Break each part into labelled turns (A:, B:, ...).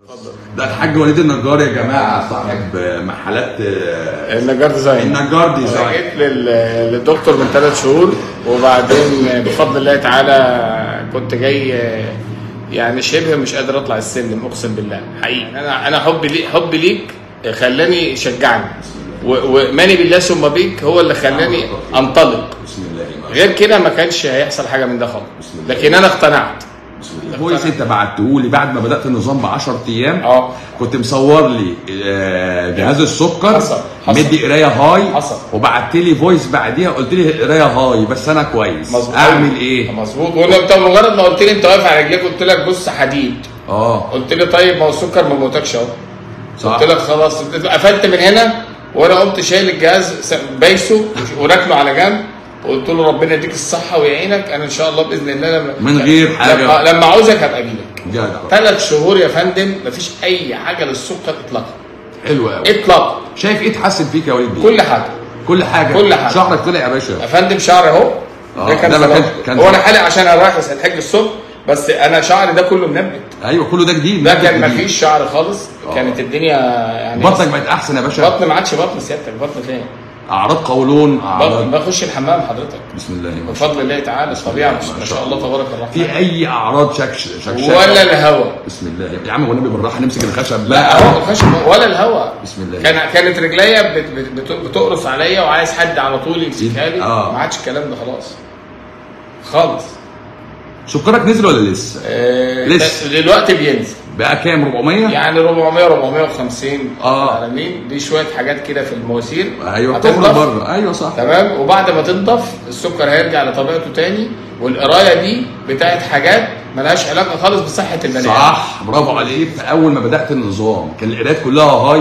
A: ده الحاج وليد النجار يا جماعه صاحب محلات آه،
B: النجار ديزاين
A: النجار
B: انا
A: ديزاين
B: جيت لل- للدكتور من ثلاث شهور وبعدين بفضل الله تعالى كنت جاي يعني شبه مش قادر اطلع السلم اقسم بالله حقيقي انا انا حبي ليك حبي ليك خلاني شجعني و- وماني بالله ثم بيك هو اللي خلاني انطلق
A: بسم الله ما
B: غير كده ما كانش هيحصل حاجه من ده خالص لكن انا اقتنعت
A: فويس انت بعته لي بعد ما بدات النظام ب 10 ايام
B: اه
A: كنت مصور لي آه، جهاز السكر
B: حصل، حصل.
A: مدي قرايه هاي
B: حصل.
A: وبعت لي فويس بعديها قلت لي قرايه هاي بس انا كويس
B: مظبوط
A: اعمل ايه؟
B: مظبوط وانا انت مجرد ما قلت لي انت واقف على رجليك قلت لك بص حديد
A: اه
B: قلت لي طيب ما هو السكر ما موتكش اهو
A: صح
B: قلت لك خلاص قفلت من هنا وانا قمت شايل الجهاز س- بايسه وراكنه على جنب وقلت له ربنا يديك الصحه ويعينك انا ان شاء الله باذن الله لما
A: من غير حاجة.
B: لما, لما عاوزك هبقى اجيلك
A: جدع
B: ثلاث شهور يا فندم مفيش اي حاجه للسكر اطلاقا
A: حلو قوي
B: اطلاقا
A: شايف ايه اتحسن فيك يا وليد بيه؟
B: كل حاجه
A: كل حاجه
B: كل حاجة.
A: شعرك طلع يا باشا
B: يا فندم شعري اهو
A: آه،
B: ده كان
A: ده ما
B: زمان.
A: كان- كان
B: هو انا
A: زمان.
B: حالق عشان انا رايح الحج الصبح بس انا شعري ده كله منبت
A: ايوه كله ده جديد
B: ده كان
A: جديد.
B: مفيش شعر خالص
A: آه.
B: كانت الدنيا يعني
A: بطنك بقت احسن يا باشا
B: بطن ما عادش بطن سيادتك بطن فين؟
A: اعراض قولون
B: بطن
A: اعراض
B: بخش الحمام حضرتك
A: بسم الله ما شاء
B: بفضل الله تعالى الطبيعه مش ما شاء الله تبارك
A: الله
B: الرحمن
A: في اي اعراض شكش شكش
B: ولا الهوى
A: بسم الله يا عم والنبي بالراحه نمسك الخشب
B: لا
A: لا
B: اهو الخشب ولا الهوى
A: بسم الله.
B: كان كانت رجليا بت- بت- بت- بتقرص عليا وعايز حد على طول يمسكها لي
A: آه.
B: ما عادش الكلام ده خلاص خالص
A: سكرك نزل ولا لسه؟
B: آه
A: لسه.
B: دلوقتي بينزل
A: بقى كام 400
B: يعني 400 450
A: آه.
B: العالمين دي شويه حاجات كده في المواسير
A: ايوه بتخرج
B: هتنضف
A: بره ايوه صح
B: تمام وبعد ما تنضف السكر هيرجع لطبيعته تاني والقرايه دي بتاعت حاجات ملهاش علاقه خالص بصحه البني آدم.
A: صح برافو عليك اول ما بدات النظام كان القرايات كلها هاي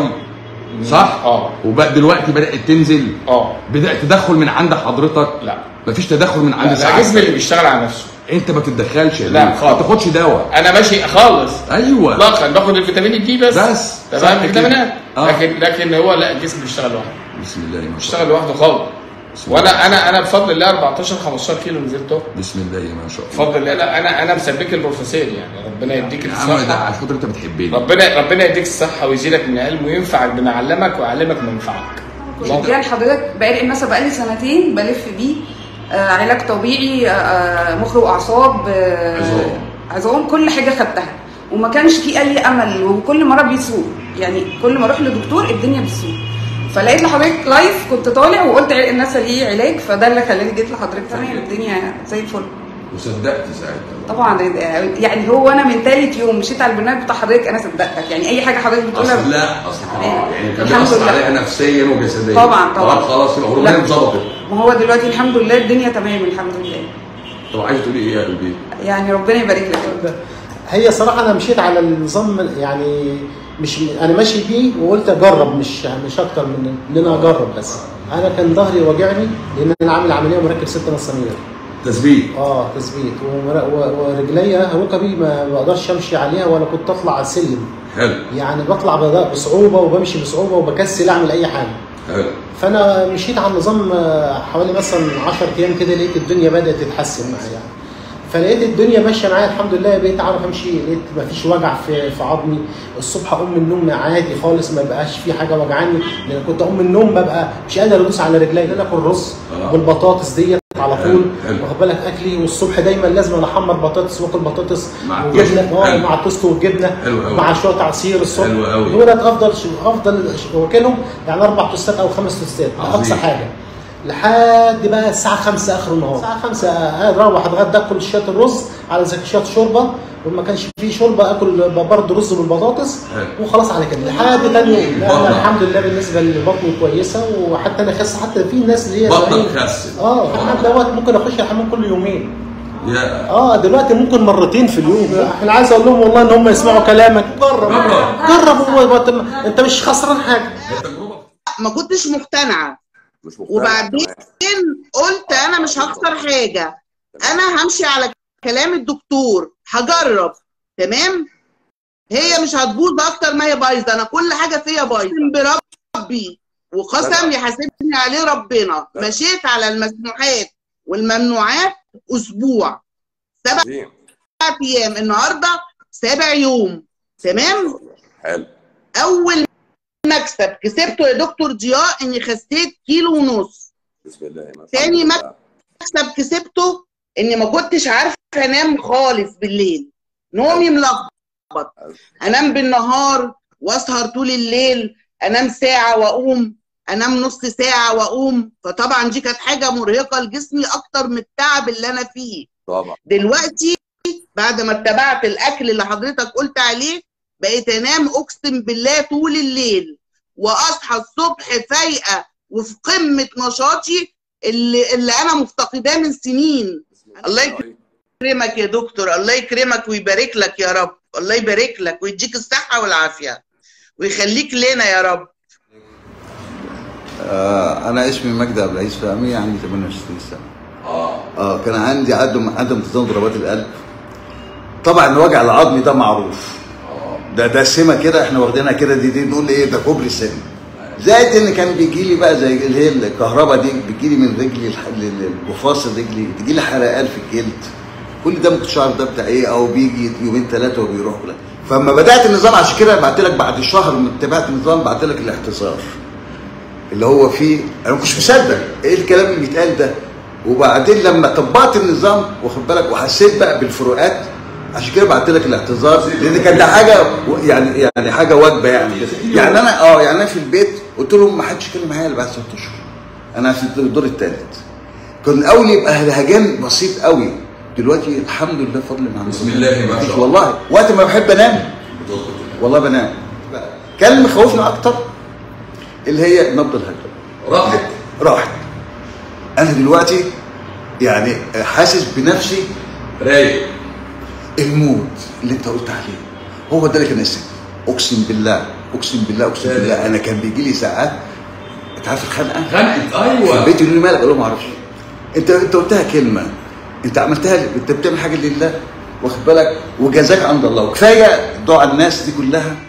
A: صح؟
B: اه
A: وبقى دلوقتي بدات تنزل
B: اه
A: بدات تدخل من عند حضرتك
B: لا
A: مفيش تدخل من عند
B: لا, لا
A: سعادتك.
B: جسمي اللي بيشتغل على نفسه
A: انت ما بتتدخلش يا
B: لا،
A: ليه؟
B: خالص.
A: ما تاخدش دواء
B: انا ماشي خالص
A: ايوه
B: اطلاقا باخد الفيتامين دي بس
A: بس. صح
B: تمام
A: كده.
B: فيتامينات
A: آه.
B: لكن لكن هو لا الجسم بيشتغل لوحده
A: بسم الله ما شاء الله
B: بيشتغل لوحده خالص وانا انا انا بفضل الله 14 15 كيلو نزلته
A: بسم الله ما شاء الله
B: بفضل الله لا انا انا مسبك البروفيسير يعني ربنا يديك
A: يا عم ده
B: الصحه
A: عشان خاطر انت بتحبني
B: ربنا ربنا يديك الصحه ويزيدك من علم وينفعك بما علمك ويعلمك ما ينفعك
C: يعني حضرتك بقالي مثلا بقالي سنتين بلف بيه آه علاج طبيعي آه، آه مخ واعصاب آه
A: عظام.
C: عظام كل حاجه خدتها وما كانش في اي امل وكل مره بيسوء يعني كل ما اروح لدكتور الدنيا بتسوء فلقيت لحضرتك لايف كنت طالع وقلت عرق الناس ليه علاج فده اللي خلاني جيت لحضرتك تمام الدنيا زي الفل
A: وصدقت ساعتها
C: طبعا يعني هو انا من تالت يوم مشيت على البرنامج بتاع حضرتك انا صدقتك يعني اي حاجه حضرتك بتقولها
A: اصل لا اصل اه يعني كان
C: الحمد
A: بيأثر
C: لله.
A: عليها نفسيا وجسديا
C: طبعا طبعا
A: طبعا خلاص يبقى
C: لا.
A: هرمونات اتظبطت
C: ما هو دلوقتي الحمد لله الدنيا تمام الحمد لله
A: طب عايز تقولي ايه يا قلبي؟
C: يعني ربنا يبارك لك
D: هي صراحه انا مشيت على النظام يعني مش انا ماشي بيه وقلت اجرب مش مش اكتر من ان انا اجرب بس انا كان ظهري واجعني لان انا عامل عمليه ومركب ست مسامير
A: تثبيت
D: اه تثبيت ومر- و- ورجليا ركبي ما بقدرش امشي عليها ولا كنت اطلع على السلم
A: حلو
D: يعني بطلع بد- بصعوبه وبمشي بصعوبه وبكسل اعمل اي حاجه
A: حلو
D: فانا مشيت على النظام آه، حوالي مثلا 10 ايام كده لقيت الدنيا بدات تتحسن معايا يعني فلقيت الدنيا ماشيه معايا الحمد لله بقيت اعرف امشي لقيت مفيش وجع في في عظمي الصبح اقوم من النوم عادي خالص ما بقاش في حاجه وجعاني لان كنت اقوم من النوم ببقى مش قادر ادوس على رجلي ان انا اكل رز
A: آه.
D: والبطاطس ديت على
A: حلو،
D: طول
A: حلو.
D: واخد بالك اكلي والصبح دايما لازم أنا احمر بطاطس واكل بطاطس
A: مع
D: وجبنه
A: التوست.
D: اه
A: حلو.
D: مع التوست والجبنه
A: حلو أوي.
D: مع شويه عصير الصبح
A: حلو أوي.
D: دولت افضل افضل واكلهم يعني اربع توستات او خمس توستات ده
A: عظيم.
D: اقصى حاجه لحد بقى الساعه 5 اخر النهار الساعه 5 اروح اتغدى اكل شويه الرز على زي شويه شوربه وما كانش فيه شوربه اكل برضه رز بالبطاطس
A: حلو.
D: وخلاص على كده لحد تاني يوم لا
A: بطنك.
D: أنا الحمد لله بالنسبه لبطني كويسه وحتى انا خس حتى في ناس اللي هي
A: بطنك
D: زمان-
A: خست
D: اه لحد دوت ممكن اخش الحمام كل يومين
A: يا
D: اه دلوقتي ممكن مرتين في اليوم انا عايز اقول لهم والله ان هم يسمعوا كلامك جرب
A: جرب.
D: جرب هو انت مش خسران حاجه
A: التجربه
E: ما كنتش مقتنعه
A: مش مقتنع
E: وبعدين
A: كمان.
E: قلت انا مش هخسر حاجه انا همشي على كلام الدكتور هجرب تمام هي مش هتبوظ اكتر ما هي بايظه انا كل حاجه فيا بايظه بربي وقسم يحاسبني عليه ربنا مشيت على المسموحات والممنوعات اسبوع سبع
A: عظيم.
E: ايام النهارده سابع يوم تمام
A: حلو
E: اول مكسب كسبته يا دكتور ضياء اني خسيت كيلو ونص
A: بسم الله ما
E: تاني
A: الحمد لله.
E: مكسب كسبته اني ما كنتش عارفه انام خالص بالليل نومي ملخبط انام بالنهار واسهر طول الليل انام ساعه واقوم انام نص ساعه واقوم فطبعا دي كانت حاجه مرهقه لجسمي اكتر من التعب اللي انا فيه
A: طبعا
E: دلوقتي بعد ما اتبعت الاكل اللي حضرتك قلت عليه بقيت انام اقسم بالله طول الليل واصحى الصبح فايقه وفي قمه نشاطي اللي, اللي انا مفتقداه من سنين الله يكرمك يا دكتور الله يكرمك ويبارك لك يا رب الله يبارك لك ويديك الصحه والعافيه ويخليك لنا يا رب
F: آه انا اسمي مجدي عبد العزيز فهمي عندي 28 سنه
A: اه
F: اه كان عندي عدم عدم انتظام ضربات القلب طبعا الوجع العظمي ده معروف ده ده سمه كده احنا واخدينها كده دي دي نقول ايه ده كوبري سن زائد ان كان بيجي لي بقى زي اللي هي الكهرباء دي بتجي لي من رجلي الح- ل- ل- لمفاصل رجلي بتجي لي حرقان في الجلد كل ده ما كنتش عارف ده بتاع ايه او بيجي يومين ثلاثه وبيروح لا فلما بدات النظام عشان كده بعت لك بعد شهر من اتباعت النظام بعت لك الاعتذار اللي هو فيه انا ما كنتش مصدق ايه الكلام اللي بيتقال ده وبعدين لما طبقت النظام واخد بالك وحسيت بقى بالفروقات عشان كده بعت لك الاعتذار لان كان ده حاجه و- يعني يعني حاجه واجبه يعني يعني انا اه يعني انا في البيت قلت لهم ما حدش يتكلم معايا الا بعد ست اشهر انا في الدور الثالث كان الاول يبقى هجان بسيط قوي دلوقتي الحمد لله فضل من عند
A: بسم الله ما شاء الله.
F: والله وقت ما بحب انام والله بنام كان اللي مخوفني اكتر اللي هي نبض الهجرة
A: راحت
F: راحت انا دلوقتي يعني حاسس بنفسي
A: رايق
F: المود اللي انت قلت عليه هو ده اللي كان يسيب اقسم بالله اقسم بالله اقسم
A: لا، لا.
F: بالله انا كان بيجي لي ساعات انت عارف الخنقه
A: خنقت
F: في
A: ايوه
F: البيت يقولوا لي مالك اقول لهم ما اعرفش انت انت قلتها كلمه انت عملتها انت بتعمل حاجه لله واخد بالك وجزاك عند الله وكفايه دعاء الناس دي كلها